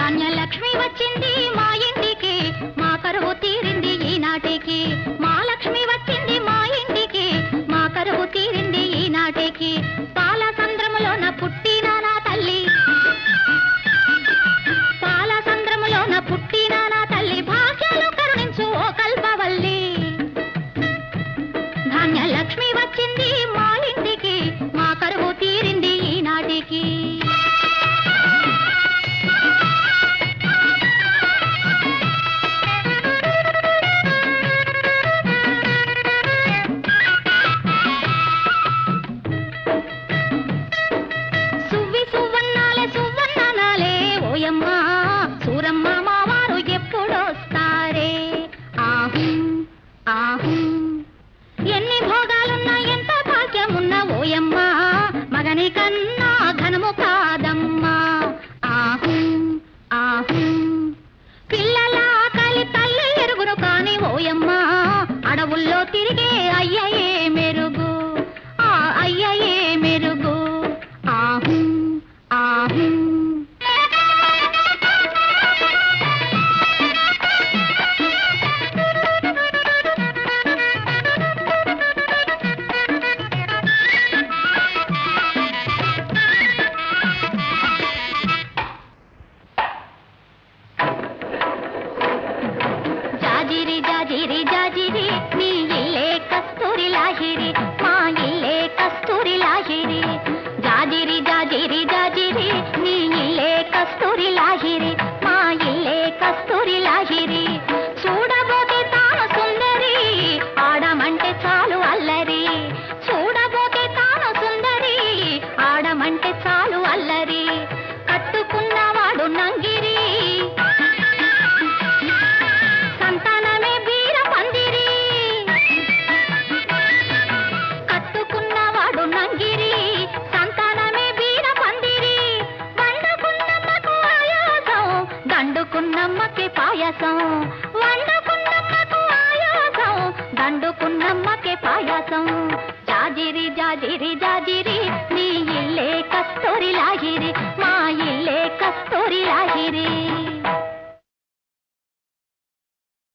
ధాన్యలక్ష్మి వచ్చింది మా ఇంటికి మా కరువు తీరింది ఈనాటికి మా లక్ష్మి వచ్చింది మా ఇంటికి మా కరువు తీరింది ఈనాటికి పాల సంద్రములోన పుట్టిన నా తల్లి పాల సంద్రములోన పుట్టిన నా తల్లి భాగ్యాలు కరుణించు ఓ కల్పవల్లి ధాన్యలక్ష్మి వచ్చింది మా ఇంటికి మా కరువు తీరింది ఈనాటికి సువ్వి సువ్వన్నాలే సువ్వన్నాలే ఓయమ్మ సూరమ్మ మావారు ఎప్పుడొస్తారే ఆహు ఆహు ఎన్ని భోగాలున్నా ఎంత భాగ్యమున్నా ఓయమ్మ మగని కన్నా ఘనము కాదమ్మా ఆహు ఆహు పిల్లల ఆకలి తల్లి ఎరుగును కాని ఓయమ్మ అడవుల్లో తిరిగే అయ్యయే మెరుగు ఆ అయ్యయే మెరుగు ఆహు ఆహు జాజిరి జాజిరి జాజిరి నీ ఇల్లే కస్తూరి లాహిరి మా ఇల్లే కస్తూరి లాహిరి జాజిరి జాజిరి జాజిరి నీ ఇల్లే కస్తూరి లాహిరి మా ఇల్లే కస్తూరి లాహిరి చూడబోతే తాను సుందరి ఆడమంటే చాలు అల్లరి చూడబోతే తాను సుందరి ఆడమంటే చాలు అల్లరి కట్టుకున్నవాడు నంగిరి సంతానమే వీర పందిరి కట్టుకున్నవాడు నంగిరి సంతానమే వీర పందిరి వండుకున్నమ్మకు ఆయాసం దండుకున్నమ్మకి పాయసం వండుకున్నమ్మకు ఆయాసం దండుకున్నమ్మకి పాయసం జాజిరి జాజిరి జాజిరి